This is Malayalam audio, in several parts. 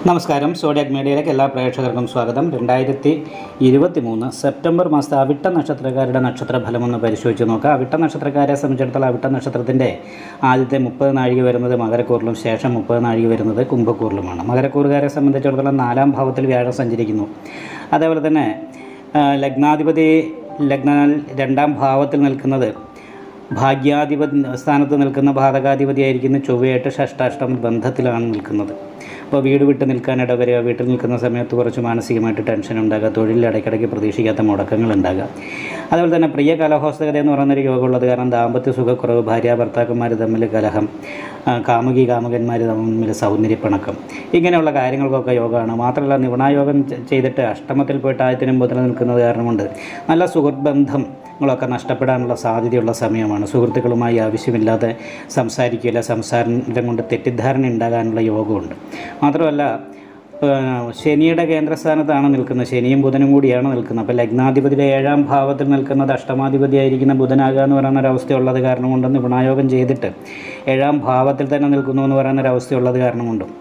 നമസ്കാരം സോഡിയാക് മീഡിയയിലേക്ക് എല്ലാ പ്രേക്ഷകർക്കും സ്വാഗതം രണ്ടായിരത്തി ഇരുപത്തി മൂന്ന് സെപ്റ്റംബർ മാസത്തെ അവിട്ട നക്ഷത്രക്കാരുടെ നക്ഷത്ര ഫലമൊന്ന് പരിശോധിച്ച് നോക്കാം അവിട്ട നക്ഷത്രക്കാരെ സംബന്ധിച്ചിടത്തോളം അവിട്ട നക്ഷത്രത്തിൻ്റെ ആദ്യത്തെ മുപ്പത് നാഴിക വരുന്നത് മകരക്കൂറിലും ശേഷം മുപ്പത് നാഴിക വരുന്നത് കുംഭക്കൂറിലുമാണ് മകരക്കൂറുകാരെ സംബന്ധിച്ചിടത്തോളം നാലാം ഭാവത്തിൽ വ്യാഴം സഞ്ചരിക്കുന്നു അതേപോലെ തന്നെ ആ, ലഗ്നാധിപതി ലഗ്ന രണ്ടാം ഭാവത്തിൽ നിൽക്കുന്നത് ഭാഗ്യാധിപതി സ്ഥാനത്ത് നിൽക്കുന്ന ബാധകാധിപതിയായിരിക്കുന്ന ചൊവ്വയായിട്ട് ഷഷ്ടാഷ്ടമ ബന്ധത്തിലാണ് നിൽക്കുന്നത് അപ്പോൾ വീട് വിട്ട് നിൽക്കാൻ ഇടവരിക വീട്ടിൽ നിൽക്കുന്ന സമയത്ത് കുറച്ച് മാനസികമായിട്ട് ടെൻഷൻ ഉണ്ടാകുക തൊഴിലിൽ ഇടയ്ക്കിടയ്ക്ക് പ്രതീക്ഷിക്കാത്ത മുടക്കങ്ങൾ ഉണ്ടാകുക അതുപോലെ തന്നെ പ്രിയ കലഹോസ്തകത എന്ന് പറയുന്നൊരു യോഗമുള്ളത് കാരണം ദാമ്പത്യ സുഖക്കുറവ് ഭാര്യ ഭർത്താക്കന്മാർ തമ്മിൽ കലഹം ആ, കാമുകി കാമുകന്മാർ തമ്മിൽ സൗന്ദര്യപ്പിണക്കം ഇങ്ങനെയുള്ള കാര്യങ്ങൾക്കൊക്കെ യോഗമാണ് മാത്രമല്ല നിപുണായോഗം ചെ- ചെയ്തിട്ട് അഷ്ടമത്തിൽ പോയിട്ട് ആയത്തിനും ബുധനം നിൽക്കുന്നത് കാരണം കൊണ്ട് നല്ല സുഹൃത്ത് ബന്ധങ്ങളൊക്കെ നഷ്ടപ്പെടാനുള്ള സാധ്യതയുള്ള സമയമാണ് സുഹൃത്തുക്കളുമായി ആവശ്യമില്ലാതെ സംസാരിക്കില്ല സംസാരം കൊണ്ട് തെറ്റിദ്ധാരണ ഉണ്ടാകാനുള്ള യോഗമുണ്ട് മാത്രമല്ല ഏഹ് ശനിയുടെ കേന്ദ്രസ്ഥാനത്താണ് നിൽക്കുന്നത് ശനിയും ബുധനും കൂടിയാണ് നിൽക്കുന്നത് അപ്പോൾ ലഗ്നാധിപതിയുടെ ഏഴാം ഭാവത്തിൽ നിൽക്കുന്നത് അഷ്ടമാധിപതിയായിരിക്കുന്ന ബുധനാകുക എന്ന് പറയുന്ന ഒരവസ്ഥയുള്ളത് കാരണം കൊണ്ടും നിപുണായോഗം ചെയ്തിട്ട് ഏഴാം ഭാവത്തിൽ തന്നെ നിൽക്കുന്നു എന്ന് പറയുന്ന ഒരവസ്ഥയുള്ളത് കാരണം കൊണ്ടും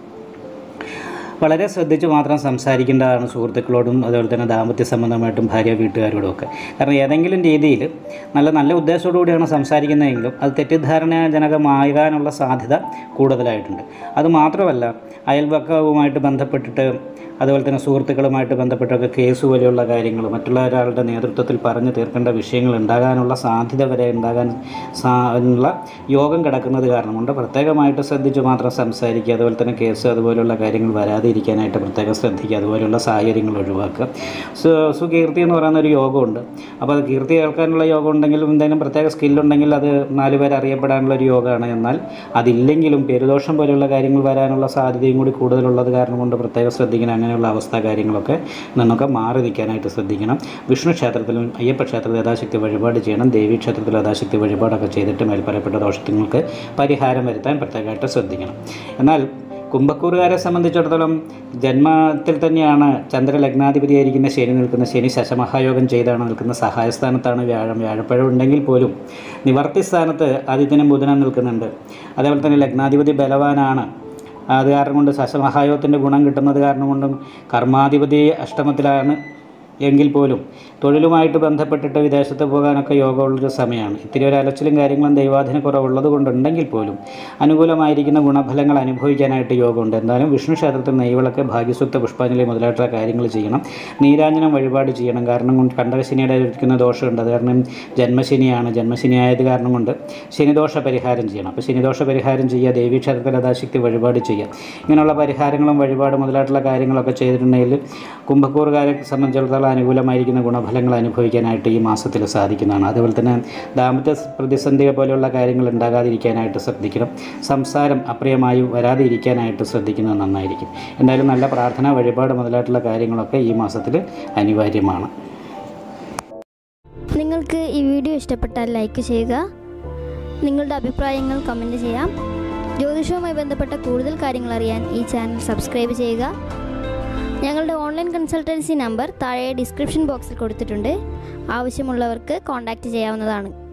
വളരെ ശ്രദ്ധിച്ച് മാത്രം സംസാരിക്കേണ്ടതാണ് സുഹൃത്തുക്കളോടും അതുപോലെ തന്നെ ദാമ്പത്യ സംബന്ധമായിട്ടും ഭാര്യ വീട്ടുകാരോടും ഒക്കെ കാരണം ഏതെങ്കിലും രീതിയിൽ നല്ല നല്ല ഉദ്ദേശത്തോടു കൂടിയാണ് സംസാരിക്കുന്നതെങ്കിലും അത് തെറ്റിദ്ധാരണാജനകമാകാനുള്ള സാധ്യത കൂടുതലായിട്ടുണ്ട് അതുമാത്രമല്ല അയൽപക്കവുമായിട്ട് ബന്ധപ്പെട്ടിട്ട് അതുപോലെ തന്നെ സുഹൃത്തുക്കളുമായിട്ട് ബന്ധപ്പെട്ടൊക്കെ കേസ് പോലെയുള്ള കാര്യങ്ങൾ മറ്റുള്ള ഒരാളുടെ നേതൃത്വത്തിൽ പറഞ്ഞു തീർക്കേണ്ട വിഷയങ്ങൾ ഉണ്ടാകാനുള്ള സാധ്യത വരെ ഉണ്ടാകാൻ സാ ഉള്ള യോഗം കിടക്കുന്നത് കാരണമുണ്ട് പ്രത്യേകമായിട്ട് ശ്രദ്ധിച്ച് മാത്രം സംസാരിക്കുക അതുപോലെ തന്നെ കേസ് അതുപോലെയുള്ള കാര്യങ്ങൾ വരാതെ ഇരിക്കാനായിട്ട് പ്രത്യേകം ശ്രദ്ധിക്കുക അതുപോലെയുള്ള സാഹചര്യങ്ങൾ ഒഴിവാക്കുക സു സുകീർത്തി എന്ന് പറയുന്ന ഒരു യോഗമുണ്ട് അപ്പോൾ അത് കീർത്തി കേൾക്കാനുള്ള യോഗം ഉണ്ടെങ്കിലും എന്തെങ്കിലും പ്രത്യേക സ്കില്ലുണ്ടെങ്കിൽ അത് നാല് പേര് അറിയപ്പെടാനുള്ള ഒരു യോഗമാണ് എന്നാൽ അതില്ലെങ്കിലും പെരുദോഷം പോലെയുള്ള കാര്യങ്ങൾ വരാനുള്ള സാധ്യതയും കൂടി കൂടുതലുള്ളത് കാരണം കൊണ്ട് പ്രത്യേകം ശ്രദ്ധിക്കണം അങ്ങനെയുള്ള അവസ്ഥ കാര്യങ്ങളൊക്കെ നിന്നൊക്കെ മാറി നിൽക്കാനായിട്ട് ശ്രദ്ധിക്കണം വിഷ്ണു ക്ഷേത്രത്തിലും അയ്യപ്പ ക്ഷേത്രത്തിൽ യഥാശക്തി വഴിപാട് ചെയ്യണം ദേവീ ക്ഷേത്രത്തിൽ യഥാശക്തി വഴിപാടൊക്കെ ചെയ്തിട്ട് മേൽപ്പറയപ്പെട്ട ദോഷങ്ങൾക്ക് പരിഹാരം വരുത്താൻ പ്രത്യേകമായിട്ട് ശ്രദ്ധിക്കണം എന്നാൽ കുംഭക്കൂറുകാരെ സംബന്ധിച്ചിടത്തോളം ജന്മത്തിൽ തന്നെയാണ് ചന്ദ്രലഗ്നാധിപതിയായിരിക്കുന്ന ശനി നിൽക്കുന്ന ശനി ശശമഹായോഗം ചെയ്താണ് നിൽക്കുന്ന സഹായസ്ഥാനത്താണ് വ്യാഴം വ്യാഴപ്പഴം ഉണ്ടെങ്കിൽ പോലും നിവർത്തി സ്ഥാനത്ത് ആദിത്യനും ബുധനും നിൽക്കുന്നുണ്ട് അതേപോലെ തന്നെ ലഗ്നാധിപതി ബലവാനാണ് അത് കാരണം കൊണ്ട് ശശമഹായോഗത്തിൻ്റെ ഗുണം കിട്ടുന്നത് കാരണം കൊണ്ടും കർമാധിപതി അഷ്ടമത്തിലാണ് എങ്കിൽ പോലും തൊഴിലുമായിട്ട് ബന്ധപ്പെട്ടിട്ട് വിദേശത്ത് പോകാനൊക്കെ യോഗമുള്ളൊരു സമയമാണ് ഇത്തിരി ഒരു അലച്ചിലും കാര്യങ്ങളും ദൈവാധീന കുറവുള്ളത് കൊണ്ടുണ്ടെങ്കിൽ പോലും അനുകൂലമായിരിക്കുന്ന ഗുണഫലങ്ങൾ അനുഭവിക്കാനായിട്ട് യോഗമുണ്ട് എന്തായാലും വിഷ്ണു ക്ഷേത്രത്തിൽ നെയ്വിളക്ക് ഭാഗ്യസൂക്ത പുഷ്പാഞ്ജലി മുതലായിട്ടുള്ള കാര്യങ്ങൾ ചെയ്യണം നീരാഞ്ജനം വഴിപാട് ചെയ്യണം കാരണം കൊണ്ട് കണ്ടകശനിയുടെ ഇരിക്കുന്ന ദോഷമുണ്ട് അത് കാരണം ജന്മശനിയാണ് ജന്മശനി ആയത് കാരണം കൊണ്ട് ശനിദോഷ പരിഹാരം ചെയ്യണം അപ്പോൾ ശനിദോഷ പരിഹാരം ചെയ്യുക ദേവീ ക്ഷേത്രത്തിൽ യഥാശക്തി വഴിപാട് ചെയ്യുക ഇങ്ങനെയുള്ള പരിഹാരങ്ങളും വഴിപാട് മുതലായിട്ടുള്ള കാര്യങ്ങളൊക്കെ ചെയ്തിട്ടുണ്ടെങ്കിൽ കുംഭക്കൂറുകാരെ സംബന്ധിച്ചിടത്തോളം അനുകൂലമായിരിക്കുന്ന ഗുണഫലങ്ങൾ അനുഭവിക്കാനായിട്ട് ഈ മാസത്തിൽ സാധിക്കുന്നതാണ് അതുപോലെ തന്നെ ദാമ്പത്യ പ്രതിസന്ധി പോലെയുള്ള കാര്യങ്ങൾ ഉണ്ടാകാതിരിക്കാനായിട്ട് ശ്രദ്ധിക്കണം സംസാരം അപ്രിയമായി വരാതെ ഇരിക്കാനായിട്ട് ശ്രദ്ധിക്കുന്നത് നന്നായിരിക്കും എന്തായാലും നല്ല പ്രാർത്ഥന വഴിപാട് മുതലായിട്ടുള്ള കാര്യങ്ങളൊക്കെ ഈ മാസത്തിൽ അനിവാര്യമാണ് നിങ്ങൾക്ക് ഈ വീഡിയോ ഇഷ്ടപ്പെട്ടാൽ ലൈക്ക് ചെയ്യുക നിങ്ങളുടെ അഭിപ്രായങ്ങൾ കമൻറ്റ് ചെയ്യാം ജ്യോതിഷവുമായി ബന്ധപ്പെട്ട കൂടുതൽ കാര്യങ്ങൾ അറിയാൻ ഈ ചാനൽ സബ്സ്ക്രൈബ് ചെയ്യുക ഞങ്ങളുടെ ഓൺലൈൻ കൺസൾട്ടൻസി നമ്പർ താഴെ ഡിസ്ക്രിപ്ഷൻ ബോക്സിൽ കൊടുത്തിട്ടുണ്ട് ആവശ്യമുള്ളവർക്ക് കോൺടാക്റ്റ് ചെയ്യാവുന്നതാണ്